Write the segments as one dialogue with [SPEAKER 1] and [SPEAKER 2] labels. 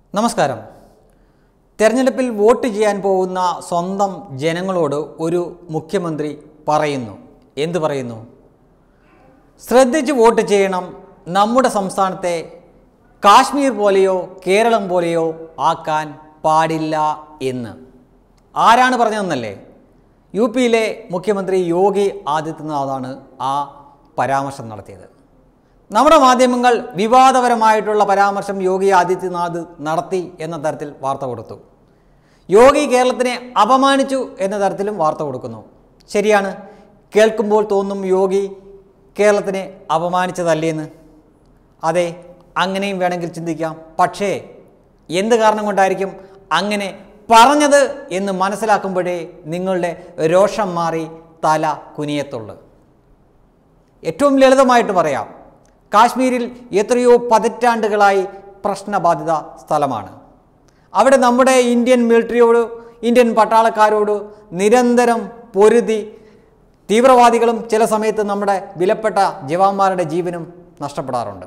[SPEAKER 1] നമസ്കാരം തെരഞ്ഞെടുപ്പിൽ വോട്ട് ചെയ്യാൻ പോകുന്ന സ്വന്തം ജനങ്ങളോട് ഒരു മുഖ്യമന്ത്രി പറയുന്നു എന്തു പറയുന്നു ശ്രദ്ധിച്ച് വോട്ട് ചെയ്യണം നമ്മുടെ സംസ്ഥാനത്തെ കാശ്മീർ പോലെയോ കേരളം പോലെയോ ആക്കാൻ പാടില്ല എന്ന് ആരാണ് പറഞ്ഞതെന്നല്ലേ യു പിയിലെ മുഖ്യമന്ത്രി യോഗി ആദിത്യനാഥാണ് ആ പരാമർശം നടത്തിയത് നമ്മുടെ മാധ്യമങ്ങൾ വിവാദപരമായിട്ടുള്ള പരാമർശം യോഗി ആദിത്യനാഥ് നടത്തി എന്ന തരത്തിൽ വാർത്ത കൊടുത്തു യോഗി കേരളത്തിനെ അപമാനിച്ചു എന്ന തരത്തിലും വാർത്ത കൊടുക്കുന്നു ശരിയാണ് കേൾക്കുമ്പോൾ തോന്നും യോഗി കേരളത്തിനെ അപമാനിച്ചതല്ലേന്ന് അതെ അങ്ങനെയും വേണമെങ്കിൽ ചിന്തിക്കാം പക്ഷേ എന്ത് കാരണം കൊണ്ടായിരിക്കും അങ്ങനെ പറഞ്ഞത് എന്ന് മനസ്സിലാക്കുമ്പോഴേ നിങ്ങളുടെ രോഷം മാറി തല കുനിയത്തുള്ളൂ ഏറ്റവും ലളിതമായിട്ട് പറയാം കാശ്മീരിൽ എത്രയോ പതിറ്റാണ്ടുകളായി പ്രശ്നബാധിത സ്ഥലമാണ് അവിടെ നമ്മുടെ ഇന്ത്യൻ മിലിറ്ററിയോട് ഇന്ത്യൻ പട്ടാളക്കാരോട് നിരന്തരം പൊരുതി തീവ്രവാദികളും ചില സമയത്ത് നമ്മുടെ വിലപ്പെട്ട ജവാന്മാരുടെ ജീവനും നഷ്ടപ്പെടാറുണ്ട്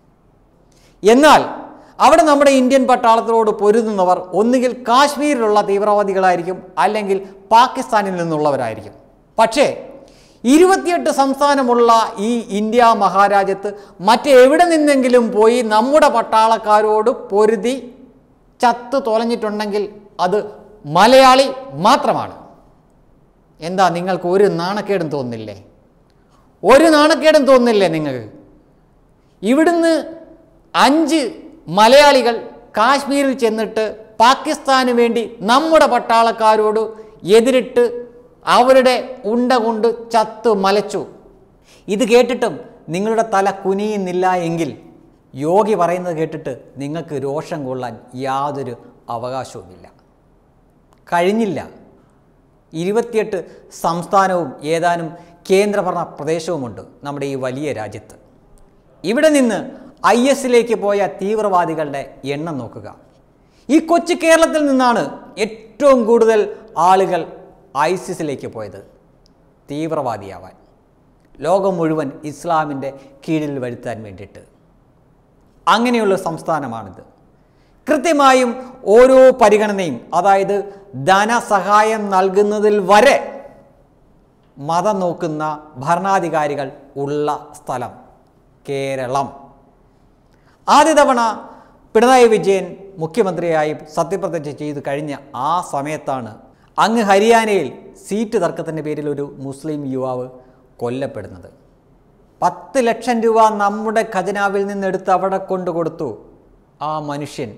[SPEAKER 1] എന്നാൽ അവിടെ നമ്മുടെ ഇന്ത്യൻ പട്ടാളത്തിനോട് പൊരുതുന്നവർ ഒന്നുകിൽ കാശ്മീരിലുള്ള തീവ്രവാദികളായിരിക്കും അല്ലെങ്കിൽ പാകിസ്ഥാനിൽ നിന്നുള്ളവരായിരിക്കും പക്ഷേ ഇരുപത്തിയെട്ട് സംസ്ഥാനമുള്ള ഈ ഇന്ത്യ മഹാരാജ്യത്ത് മറ്റെവിടെ നിന്നെങ്കിലും പോയി നമ്മുടെ പട്ടാളക്കാരോട് പൊരുതി ചത്തു തൊലഞ്ഞിട്ടുണ്ടെങ്കിൽ അത് മലയാളി മാത്രമാണ് എന്താ നിങ്ങൾക്ക് ഒരു നാണക്കേടും തോന്നുന്നില്ലേ ഒരു നാണക്കേടും തോന്നുന്നില്ലേ നിങ്ങൾക്ക് ഇവിടുന്ന് അഞ്ച് മലയാളികൾ കാശ്മീരിൽ ചെന്നിട്ട് പാകിസ്ഥാന് വേണ്ടി നമ്മുടെ പട്ടാളക്കാരോട് എതിരിട്ട് അവരുടെ ഉണ്ട കൊണ്ട് ചത്തു മലച്ചു ഇത് കേട്ടിട്ടും നിങ്ങളുടെ തല കുനിയുന്നില്ല എങ്കിൽ യോഗി പറയുന്നത് കേട്ടിട്ട് നിങ്ങൾക്ക് രോഷം കൊള്ളാൻ യാതൊരു അവകാശവുമില്ല കഴിഞ്ഞില്ല ഇരുപത്തിയെട്ട് സംസ്ഥാനവും ഏതാനും കേന്ദ്രഭരണ പ്രദേശവുമുണ്ട് നമ്മുടെ ഈ വലിയ രാജ്യത്ത് ഇവിടെ നിന്ന് ഐ എസിലേക്ക് പോയ തീവ്രവാദികളുടെ എണ്ണം നോക്കുക ഈ കൊച്ചു കേരളത്തിൽ നിന്നാണ് ഏറ്റവും കൂടുതൽ ആളുകൾ ഐസിസിലേക്ക് പോയത് തീവ്രവാദിയാവാൻ ലോകം മുഴുവൻ ഇസ്ലാമിൻ്റെ കീഴിൽ വരുത്താൻ വേണ്ടിയിട്ട് അങ്ങനെയുള്ള സംസ്ഥാനമാണിത് കൃത്യമായും ഓരോ പരിഗണനയും അതായത് ധനസഹായം നൽകുന്നതിൽ വരെ മതം നോക്കുന്ന ഭരണാധികാരികൾ ഉള്ള സ്ഥലം കേരളം ആദ്യ തവണ പിണറായി വിജയൻ മുഖ്യമന്ത്രിയായി സത്യപ്രതിജ്ഞ ചെയ്ത് കഴിഞ്ഞ ആ സമയത്താണ് അങ്ങ് ഹരിയാനയിൽ സീറ്റ് തർക്കത്തിൻ്റെ പേരിൽ ഒരു മുസ്ലിം യുവാവ് കൊല്ലപ്പെടുന്നത് പത്ത് ലക്ഷം രൂപ നമ്മുടെ ഖജനാവിൽ നിന്നെടുത്ത് അവിടെ കൊണ്ട് കൊടുത്തു ആ മനുഷ്യൻ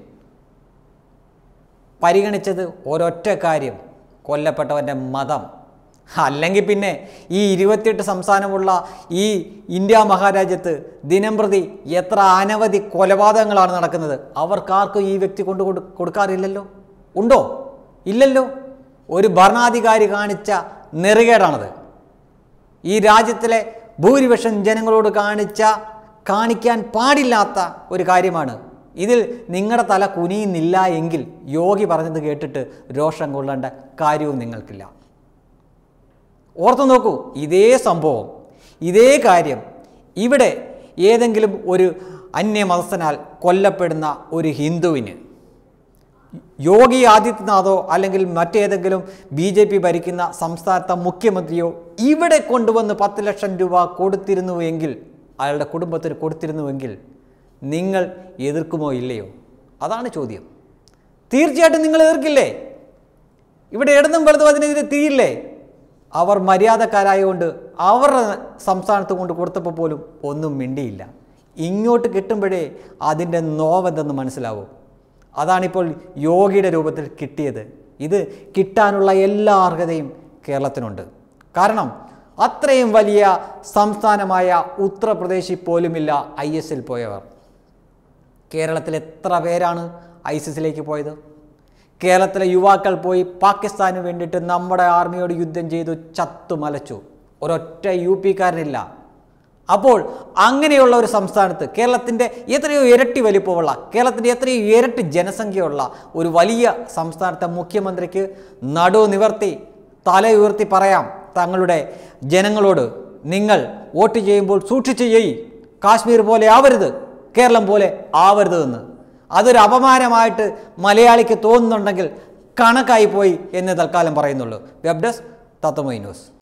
[SPEAKER 1] പരിഗണിച്ചത് ഒരൊറ്റ കാര്യം കൊല്ലപ്പെട്ടവൻ്റെ മതം അല്ലെങ്കിൽ പിന്നെ ഈ ഇരുപത്തിയെട്ട് സംസ്ഥാനമുള്ള ഈ ഇന്ത്യ മഹാരാജ്യത്ത് ദിനം പ്രതി എത്ര അനവധി കൊലപാതകങ്ങളാണ് നടക്കുന്നത് അവർക്കാർക്കും ഈ വ്യക്തി കൊണ്ട് കൊടു- കൊടുക്കാറില്ലല്ലോ ഉണ്ടോ ഇല്ലല്ലോ ഒരു ഭരണാധികാരി കാണിച്ച നെറുകേടാണത് ഈ രാജ്യത്തിലെ ഭൂരിപക്ഷം ജനങ്ങളോട് കാണിച്ച കാണിക്കാൻ പാടില്ലാത്ത ഒരു കാര്യമാണ് ഇതിൽ നിങ്ങളുടെ തല കുനിയുന്നില്ല എങ്കിൽ യോഗി പറഞ്ഞത് കേട്ടിട്ട് രോഷം കൊള്ളേണ്ട കാര്യവും നിങ്ങൾക്കില്ല ഓർത്തു നോക്കൂ ഇതേ സംഭവം ഇതേ കാര്യം ഇവിടെ ഏതെങ്കിലും ഒരു അന്യമതസ്ഥനാൽ കൊല്ലപ്പെടുന്ന ഒരു ഹിന്ദുവിന് യോഗി ആദിത്യനാഥോ അല്ലെങ്കിൽ മറ്റേതെങ്കിലും ബി ജെ പി ഭരിക്കുന്ന സംസ്ഥാനത്തെ മുഖ്യമന്ത്രിയോ ഇവിടെ കൊണ്ടുവന്ന് പത്ത് ലക്ഷം രൂപ കൊടുത്തിരുന്നുവെങ്കിൽ അയാളുടെ കുടുംബത്തിന് കൊടുത്തിരുന്നുവെങ്കിൽ നിങ്ങൾ എതിർക്കുമോ ഇല്ലയോ അതാണ് ചോദ്യം തീർച്ചയായിട്ടും നിങ്ങൾ എതിർക്കില്ലേ ഇവിടെ ഇടതും വലതും അതിനെതിരെ തീയില്ലേ അവർ മര്യാദക്കാരായതുകൊണ്ട് അവരുടെ സംസ്ഥാനത്ത് കൊണ്ട് കൊടുത്തപ്പോൾ പോലും ഒന്നും മിണ്ടിയില്ല ഇങ്ങോട്ട് കിട്ടുമ്പോഴേ അതിൻ്റെ നോവെന്തെന്ന് മനസ്സിലാവും അതാണിപ്പോൾ യോഗിയുടെ രൂപത്തിൽ കിട്ടിയത് ഇത് കിട്ടാനുള്ള എല്ലാ അർഹതയും കേരളത്തിനുണ്ട് കാരണം അത്രയും വലിയ സംസ്ഥാനമായ ഉത്തർപ്രദേശിൽ പോലുമില്ല ഐ എസിൽ പോയവർ കേരളത്തിൽ എത്ര പേരാണ് ഐസിസിലേക്ക് പോയത് കേരളത്തിലെ യുവാക്കൾ പോയി പാകിസ്ഥാന് വേണ്ടിയിട്ട് നമ്മുടെ ആർമിയോട് യുദ്ധം ചെയ്തു ചത്തു മലച്ചു ഒരൊറ്റ യു പിക്കാരനില്ല അപ്പോൾ അങ്ങനെയുള്ള ഒരു സംസ്ഥാനത്ത് കേരളത്തിൻ്റെ എത്രയോ ഇരട്ടി വലിപ്പമുള്ള കേരളത്തിൻ്റെ എത്രയോ ഇരട്ടി ജനസംഖ്യയുള്ള ഒരു വലിയ സംസ്ഥാനത്തെ മുഖ്യമന്ത്രിക്ക് നടു നിവർത്തി തല ഉയർത്തി പറയാം തങ്ങളുടെ ജനങ്ങളോട് നിങ്ങൾ വോട്ട് ചെയ്യുമ്പോൾ സൂക്ഷിച്ച് ചെയ്യ് കാശ്മീർ പോലെ ആവരുത് കേരളം പോലെ ആവരുത് എന്ന് അതൊരു അപമാനമായിട്ട് മലയാളിക്ക് തോന്നുന്നുണ്ടെങ്കിൽ കണക്കായി പോയി എന്ന് തൽക്കാലം പറയുന്നുള്ളൂ വെബ് ഡെസ്ക് തത്വമൈ ന്യൂസ്